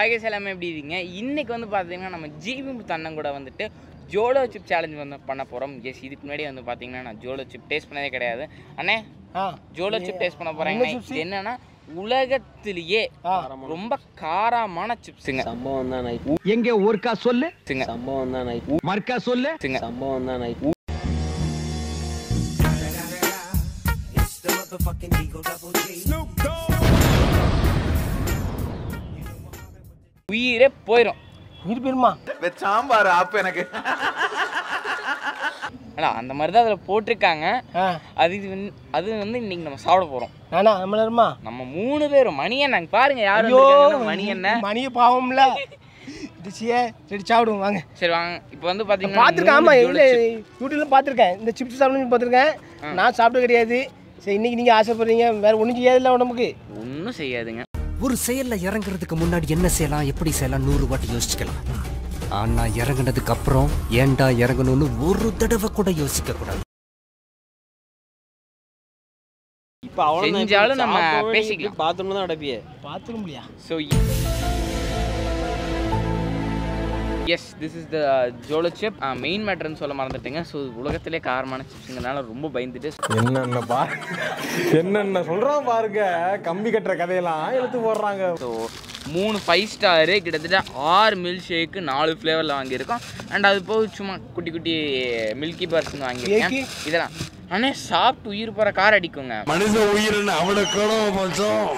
ஹாய்கேஸ் எல்லாமே எப்படி இருக்கீங்க இன்னைக்கு வந்து பார்த்தீங்கன்னா நம்ம ஜிபி தன்னம் கூட வந்துட்டு ஜோலோ சிப் சேலஞ்ச் வந்து பண்ண போகிறோம் எஸ் இதுக்கு முன்னாடி வந்து பார்த்தீங்கன்னா நான் ஜோலோ சிப் டேஸ்ட் பண்ணதே கிடையாது அண்ணே ஆ ஜோலோ சிப் டேஸ்ட் பண்ண போகிறாங்க என்ன chips? இது என்னன்னா உலகத்திலேயே ஆ ரொம்ப காரமான சிப்ஸுங்க சம்பவம் தான் நைட் எங்க ஒருக்கா சொல்லு சிங்க சம்பவம் தான் நைட் மர்க்கா சொல்லு சிங்க சம்பவம் தான் நைட் உயிரே போயிடும் உயிர் போயிருமா சாம்பார் ஆப் எனக்கு அடா அந்த மாதிரி தான் அதில் போட்டிருக்காங்க ஆ அது இது வந்து அது வந்து இன்னைக்கு நம்ம சாப்பிட போகிறோம் நானா நம்மளருமா நம்ம மூணு பேரும் மணி அண்ணன் பாருங்க யார் ஐயோ மணி அண்ணன் மணிய பாவம்ல டிச்சியே சரி சாப்பிடுவோம் வாங்க சரி வாங்க இப்போ வந்து பார்த்தீங்கன்னா பார்த்துருக்கேன் ஆமா மூணு இல்லை ஜோலோ chips. யூடியூப்ல பார்த்துருக்கேன் இந்த சிப்ஸ் சாப்பிடணும்னு பார்த்துருக்கேன் நான் சாப்பிட கிடையாது சரி இன்னைக்கு நீங்கள் ஆசைப்படுறீங்க வேற ஒன்றும் செய்யாதுல்ல உடம்புக்கு ஒன்றும் செய்யாதுங்க ஒரு செயல்ல இறங்குறதுக்கு முன்னாடி என்ன செய்யலாம் எப்படி செய்யலாம் நூறு வாட்டி யோசிக்கலாம் ஆனா இறங்குனதுக்கு அப்புறம் ஏன்டா இறங்கணும்னு ஒரு தடவை கூட யோசிக்க கூடாது இப்போ அவ்வளோ செஞ்சாலும் நம்ம பேசிக்கலாம். பாத்ரூம் தான் அடப்பியே பார்த்துக்க முடியா so yes this is the Jolo chip main மேட்டர்னு சொல்ல மறந்துட்டேங்க ஸோ உலகத்திலே காரமான சிப்ஸுங்கிறனால ரொம்ப பயந்துட்டு என்னென்ன பா என்னென்ன சொல்றான் பாருங்க கம்பி கட்டுற கதையெல்லாம் எடுத்து போடுறாங்க ஸோ மூணு ஃபைவ் ஸ்டாரு கிட்டத்தட்ட ஆறு மில்க் ஷேக்கு நாலு ஃப்ளேவரில் வாங்கியிருக்கோம் அண்ட் அது போக சும்மா குட்டி குட்டி மில்கி பார்ஸ்னு வாங்கியிருக்கேன் Cake? இதெல்லாம் அண்ணே சாப்பிட்டு உயிர் போகிற கார் அடிக்குங்க மனித உயிரின் அவனை கிளம்ப மச்சான்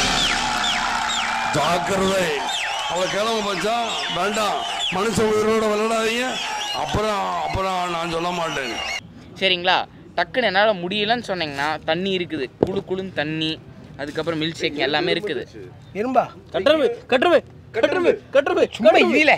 ஜாக்கிரதை அவளை கிளம்ப மச்சான் வேண்டாம் மனுஷ உயிரோட விளையாடாதீங்க அப்புறம் அப்புறம் நான் சொல்ல மாட்டேன் சரிங்களா டக்குன்னு என்னால் முடியலன்னு சொன்னீங்கன்னா தண்ணி இருக்குது குளு குளுன்னு தண்ணி அதுக்கப்புறம் மில்க் ஷேக் எல்லாமே இருக்குது எறும்பா கட்டுறது கட்டுறது கட்டுறது கட்டுறது சும்மா இதுல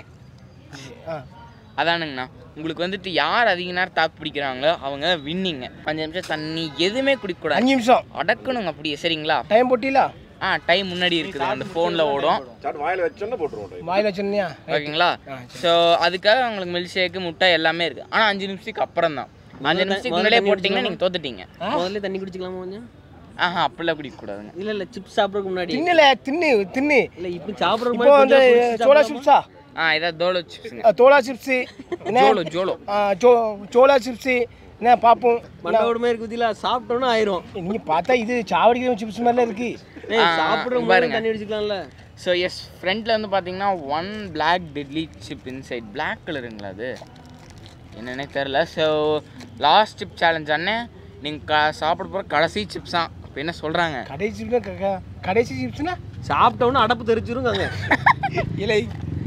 ஆ அதானுங்கண்ணா உங்களுக்கு வந்துட்டு யார் அதிக நேரம் தாக்கு பிடிக்கிறாங்களோ அவங்க வின்னிங்க அஞ்சு நிமிஷம் தண்ணி எதுவுமே குடிக்கக்கூடாது அஞ்சு நிமிஷம் அடக்கணுங்க அப்படியே சரிங்களா டைம் போட்டிங்களா ஆ டைம் முன்னாடி இருக்குது அந்த ஃபோனில் ஓடும் வாயில வச்சோன்னு போட்டுருவோம் வாயில் வச்சிருந்தியா ஓகேங்களா ஸோ அதுக்காக உங்களுக்கு மில்க் ஷேக்கு முட்டை எல்லாமே இருக்குது ஆனால் அஞ்சு நிமிஷத்துக்கு அப்புறம் தான் அஞ்சு நிமிஷத்துக்கு முன்னாடியே போட்டிங்கன்னா நீங்கள் தோத்துட்டீங்க முதல்ல தண்ணி குடிச்சிக்கலாமா கொஞ்சம் ஆஹா அப்படிலாம் குடிக்கக்கூடாதுங்க இல்ல இல்ல சிப்ஸ் சாப்பிட்றதுக்கு முன்னாடி தின்னுல தின்னு தின்னு இல்ல இப்படி சாப்பிட்றதுக்கு இப்போ வந்து முன்னாடி சோளா சிப்ஸா ஆ இதான் தோலோ சிப்ஸுங்க அஹ், தோலா சிப்ஸு என்ன ஜோலோ ஜோலோ ஆ, சோ சோளா சிப்ஸு என்ன பார்ப்போம் மண்டவோட மாதிரி இருக்குதுல சாப்பிட்டோன்னா ஆயிரும் நீங்க பார்த்தா இது சாவடிக்கிற சிப்ஸ் மாதிரிலாம் இருக்கு ஏய் ஆ, சாப்பிட்ற இங்க மாதிரி பாருங்க. தண்ணி குடிச்சிக்கலாம்ல ஸோ எஸ் ஃப்ரண்ட்டில் வந்து பார்த்தீங்கன்னா one black deadly chip inside black கலருங்களா அது என்னன்னே தெரில ஸோ லாஸ்ட் சிப் சேலஞ்ச் அண்ணன் நீங்கள் க சாப்பிட போகிற கடைசி சிப்ஸ் தான் இப்போ என்ன சொல்கிறாங்க கடைசி சிப்ஸ்னா கடைசி சிப்ஸ்னா சாப்பிட்டோன்னா அடப்பு தெரிச்சிருங்க இல்லை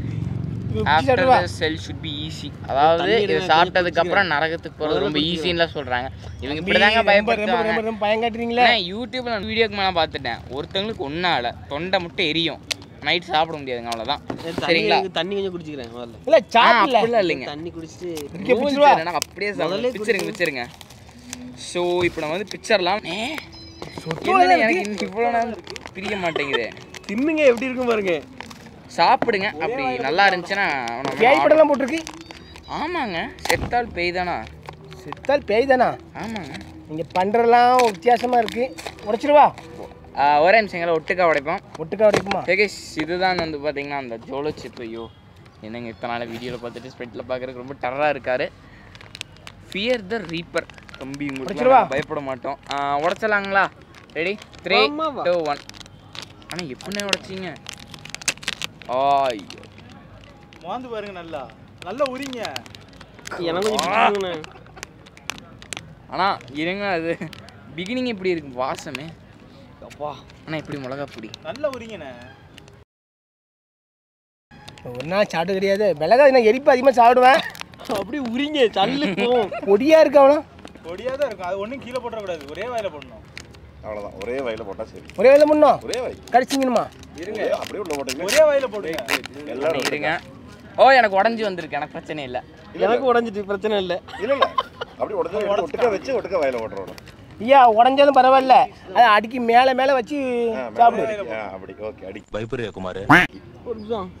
after the cell should be easy அதாவது தண்ணி இது எடுங்க, சாப்பிட்டதுக்கு அப்புறம் குடிச்சுக்கிறேன். நரகத்துக்கு போகிறது முதல்ல ரொம்ப குடிச்சுக்கிறேன். ஈஸின்லாம் சொல்கிறாங்க இவங்க இப்படி தாங்க ரொம்ப ரொம்ப ரொம்ப பயப்படுத்துவாங்க ரொம்ப பயங்காட்டுறீங்களே அண்ணே, யூடியூப்ல நான் வீடியோக்கு மேலே பார்த்துட்டேன் ஒருத்தவங்களுக்கு ஒன்றும் ஆகலை தொண்டை மட்டும் எரியும் நைட் சாப்பிட முடியாதுங்க அவ்வளோதான் தண்ணி சரிங்களா எனக்கு தண்ணி கொஞ்சம் குடிச்சிக்கிறேன் முதல்ல இல்ல ஆ, சாப்பிடல அப்படிலாம் இல்லைங்க தண்ணி குடிச்சிட்டு இங்கே பிடிச்சிருவா மூஞ்சி வேணா, அப்படியே முதல்ல சாப்பிடுங்க பிச்சிருங்க பிச்சிருங்க ஸோ இப்போ நம்ம வந்து பிக்சர்லாம் சொத்து என்னண்ணே, வேலை எனக்கு இருக்கு. இன்னும் இவ்வளோ நேரம் பிரிய மாட்டேங்குது தின்னுங்க எப்படி இருக்கும் பாருங்க சாப்பிடுங்க அப்படி நல்லா இருந்துச்சுன்னா நம்ம பேய் order- படம்லாம் போட்டிருக்கு ஆமாங்க செத்தால் பேய் தானா செத்தால் பேய் தானா ஆமாங்க நீங்க பண்றதெல்லாம் வித்தியாசமா இருக்கு உடைச்சிருவா ஆ, ஒரே நிமிஷங்கள ஒட்டுக்கா உடைப்போம் ஒட்டுக்கா உடைக்குமா ஜெகேஷ் இதுதான் வந்து பார்த்தீங்கன்னா அந்த ஜோலோ சிப் ஐயோ என்னங்க இத்தனை நாள் வீடியோவில் பார்த்துட்டு ஸ்பெட்டில் பார்க்குறதுக்கு ரொம்ப டர்ராக இருக்காரு ஃபியர் த ரீப்பர் தம்பி உங்களுக்கு உடைச்சிருவா? நாங்க பயப்பட மாட்டோம் ஆ, உடைச்சலாங்களா ரெடி த்ரீ ஆமாவா? டூ ஒன் ஆனால் எப்படிண்ணே உடைச்சிங்க ஆய்யோ மாந்து பாருங்க நல்லா நல்லா உரிங்க எனக்கு கொஞ்சம் பிடிச்சிருங்கண்ணே ஆனால் இருங்க அது பிகினிங் எப்படி இருக்கு வாசமே அப்பா ஆனால் இப்படி மிளகா பொடி நல்லா உரிங்கண்ணே ஒரு நாள் சாப்பிட கிடையாது மிளகா நான் எரிப்பு அதிகமாக சாப்பிடுவேன் அப்படியே உரிங்க சல்லு போகும் பொடியா இருக்கு அவனும் பொடியாக தான் இருக்கும் அது ஒன்றும் கீழே போட்டுறக்கூடாது ஒரே வாயில போடணும் அவ்வளோதான் ஒரே வாயில போட்டா சரி ஒரே வேலை முன்னோம் ஒரே வாய் கடிச்சிங்கணுமா இருங்க அப்படியே உள்ள போட்டுங்க ஒரே வாயில போடுங்க எல்லாரும் இருங்க ஓ எனக்கு உடஞ்சி வந்திருக்கு எனக்கு பிரச்சனை இல்லை எனக்கு உடஞ்சிட்டு பிரச்சனை இல்லை இல்ல இல்ல அப்படி உடச்சு ஒட்டுக்க வச்சு ஒட்டுக்க வாயில போட்டுறோம் ஐயா உடஞ்சாலும் பரவாயில்ல அதை அடிக்கி மேலே மேலே வச்சு சாப்பிடு அப்படி ஓகே அடி பயப்படுறியா குமார் ஒரு நிமிஷம்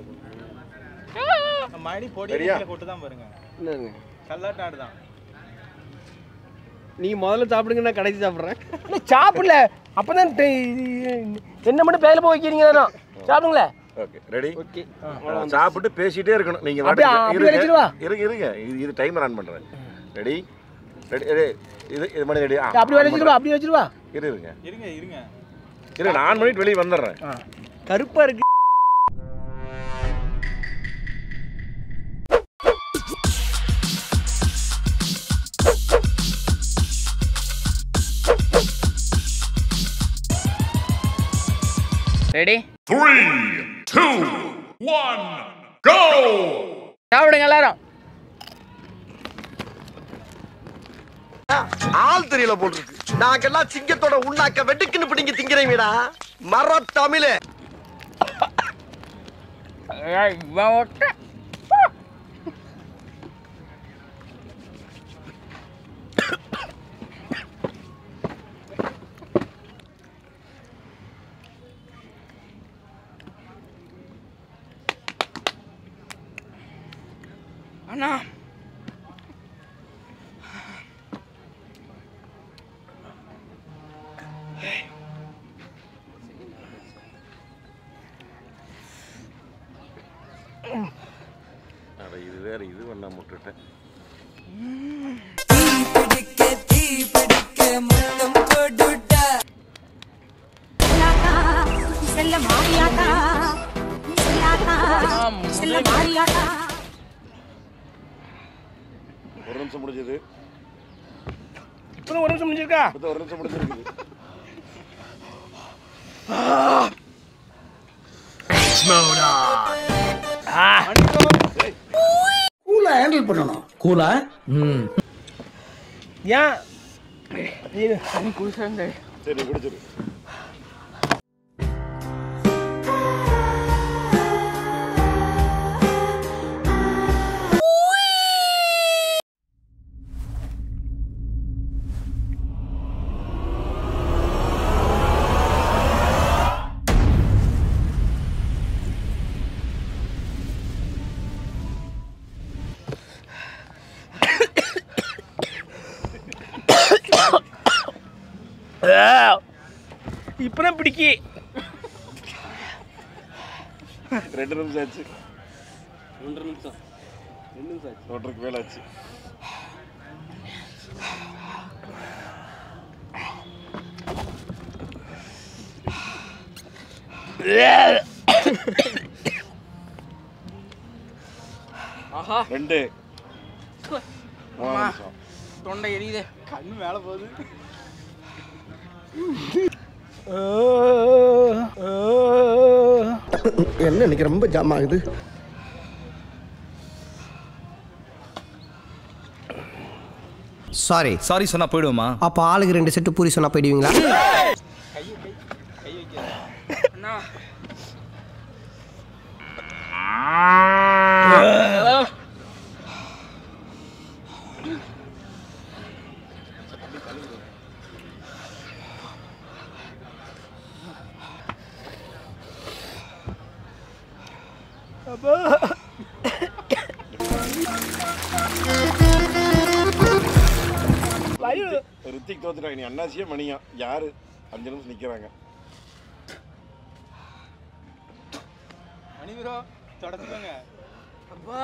மணி பொடி கொட்டு தான் பாருங்க என்ன இருங்க கல்லாட்டு ஆடு தான் நீங்க முதல்ல சாப்பிடுங்க நான் கடைசி சாப்பிட்றேன் இல்லை சாப்பிடல அப்போ தான் என்ன மட்டும் பேரில் போய் வைக்கிறீங்க தானே சாப்பிடுங்களேன் ஓகே ரெடி ஓகே சாப்பிட்டு பேசிட்டே இருக்கணும் நீங்க அப்படியே- வாட்டுக்கு அப்படியே இருங்க வச்சிருவா? இருங்க இருங்க இது இது டைமர் ஆன் பண்றேன் ரெடி ரெடி ரெடி இது இது மணி ரெடி அப்படி வச்சிருவா அப்படி வச்சிருவா இரு இருங்க இருங்க இருங்க இரு நான் ஆன் பண்ணிட்டு வெளியே வந்துடுறேன் கருப்பா இருக்கு ரெடி சாப்பிடுங்க எல்லாரும் ஆள் தெரியல போட்டுருக்கு நாங்கெல்லாம் சிங்கத்தோட உண்ணாக்க வெட்டுக்குன்னு பிடிங்க திங்கிறீங்கடா மர தமிழே ஏய், இவன் ஒருத்தன். அண்ணா அட இது வேற இது பண்ண முட்டுட்டேன் செல்ல மாறியாட்டா செல்லாட்டா செல்ல மாறியாட்டா ஒரு நிமிஷம் முடிஞ்சது இப்போ ஒரு நிமிஷம் முடிஞ்சிருக்கா அடுத்த ஒரு நிமிஷம் முடிஞ்சிருக்குது கூலா ஹேண்டில் பண்ணணும் கூலா ஏன் இது சரி குடிச்சிரு இப்பதான் பிடிக்கி ரெண்டு நிமிஷம் ஆச்சு ஒன்றரை நிமிஷம் ரெண்டு நிமிஷம் ஆச்சு ஒன்றரைக்கு மேல ஆச்சு ஆஹா ரெண்டு மூணு அம்மா. நிமிஷம் தொண்டை எரியுது கண்ணு மேல போகுது என்ன இன்னைக்கு ரொம்ப ஜாம் ஆகுது சாரி சாரி சொன்னா போயிடுவோமா அப்போ ஆளுக்கு ரெண்டு செட்டு பூரி சொன்னா போயிடுவீங்களா அண்ணா ரித்திக் தோத்துட்டாங்க நீ அண்ணாச்சியே மணியா யாரு அஞ்சு நிமிஷம் நிக்கிறாங்க மணி ப்ரோ தொடச்சுக்கோங்க அப்பா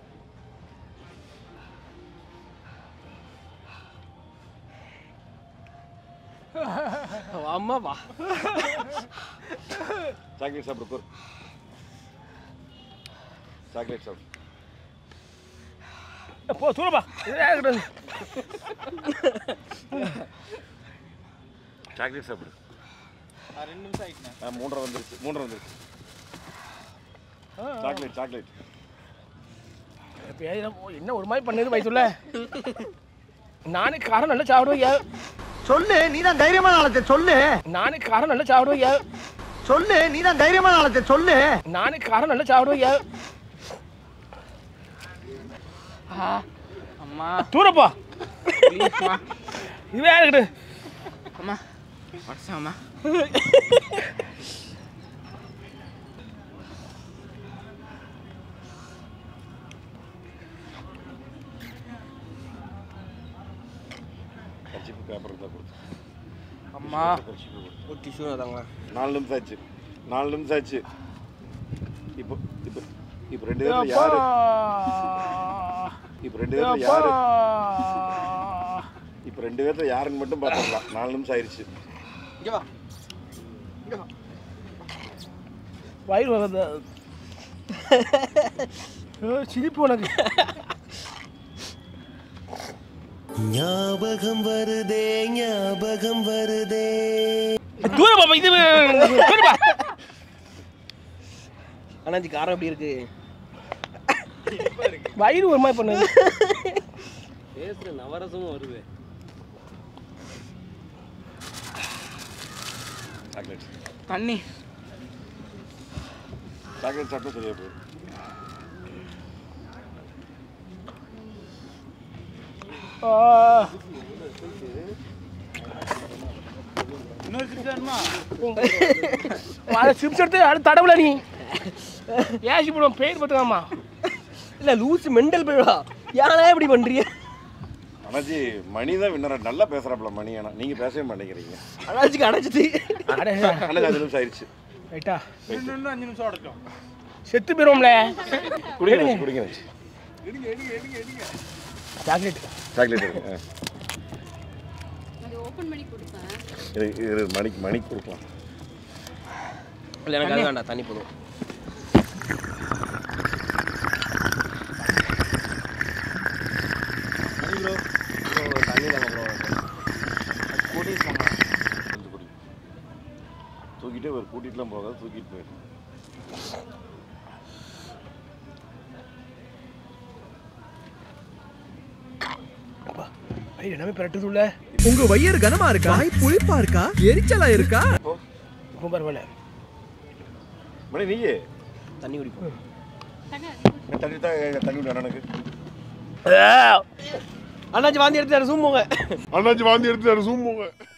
அம்மா வா சாக்லேட் சாப்பிடு போர் சாக்லேட் சாப்பிடு போ தூரப்பா இது சாக்லேட் சாப்பிடு ரெண்டு நிமிஷம் ஆயிட்டுண்ணே ஆ, மூன்றரை வந்துருச்சு மூன்றரை வந்துருச்சு சாக்லேட் சாக்லேட் என்ன ஒரு மாதிரி பண்ணது வயசுல நானே காரம் நல்லா சாப்பிடுவேன் சொல்லு நீ தான் தைரியமான ஆளத்தை சொல்லு நானே காரம் நல்லா சாப்பிடுவேன் சொல்லு நீ தான் தைரியமான ஆளத்தை சொல்லு நானே காரம் நல்லா சாப்பிடுவேன் அம்மா தூரப்பா ப்ளீஸ்மா இதுவே இருக்கட்டு அம்மா வாட்ஸ் அம்மா கர்ச்சிப்பு பேப்பர் தான் கொடுத்து அம்மா கர்ச்சிப்பு கொடு. ஒரு டிஷ்யூ தாங்க நாலு நிமிஷம் ஆச்சு நாலு நிமிஷம் ஆச்சு இப்போ ரெண்டு பேர்ல யாரு இப்போ ரெண்டு பேர்ல யாரு இப்போ ரெண்டு பேர்ல யாருன்னு மட்டும் பார்த்துக்கலாம் நாலு நிமிஷம் ஆயிடுச்சு இங்க வா வயிறு வருது ஐயோ, சிரிப்பு உனக்கு ஞாபகம் வருதே ஞாபகம் வருதே தூரம் பாப்பா இது தூரம் பா அண்ணாச்சி காரம் எப்படி இருக்கு வயிறு ஒரு மாதிரி பண்ணுது பேசுற நவரசமும் வருது சாக்லேட் தண்ணி சாக்லேட் சாப்பிட்டா சரியா போயிடும் ஆ. அதை சிப்ஸ் எடுத்து அடுத்து தடவுல நீ ஏசி போடுவோம் பேர் பார்த்துக்காமா இல்ல லூஸ் மெண்டல் போய்வா ஏன்னா இப்படி பண்றீங்க அண்ணாச்சி மணி தான் வின்னரா நல்லா பேசுறாப்புல மணி ஆனா நீங்க பேசவே மாட்டேங்கிறீங்க அண்ணாச்சிக்கு அடைச்சிட்டு அண்ணாச்சி அஞ்சு நிமிஷம் ஆயிடுச்சு ரைட்டா செத்து போயிருவோம்ல குடிங்க அண்ணாச்சி, குடிங்க அண்ணாச்சி. சாக்லேட் சாக்லேட் எடுங்க ஆ. அது ஓபன் பண்ணி கொடுப்பேன் இரு இரு மணிக்கு மணிக்கு கொடுக்கலாம் இல்ல எனக்கு அது வேண்டாம் தண்ணி போதும் தண்ணி தாங்க ப்ரோ கொஞ்சம் குடி தூக்கிட்டே ஒரு கூட்டிட்டுலாம் போகாது தூக்கிட்டு போயிடும் ஐயோ எல்லாமே பிரட்டுது உள்ள உங்க வயிறு கனமா இருக்கா வாய் புளிப்பா இருக்கா எரிச்சலா இருக்கா ரொம்ப பரவாயில்ல மணி நீயே தண்ணி குடிப்போம் தண்ணி தான் தண்ணி விடு அண்ணனுக்கு அண்ணாச்சி வாந்தி எடுத்து ஜூம் போங்க அண்ணாச்சி வாந்தி எடுத்து ஜூம் போங்க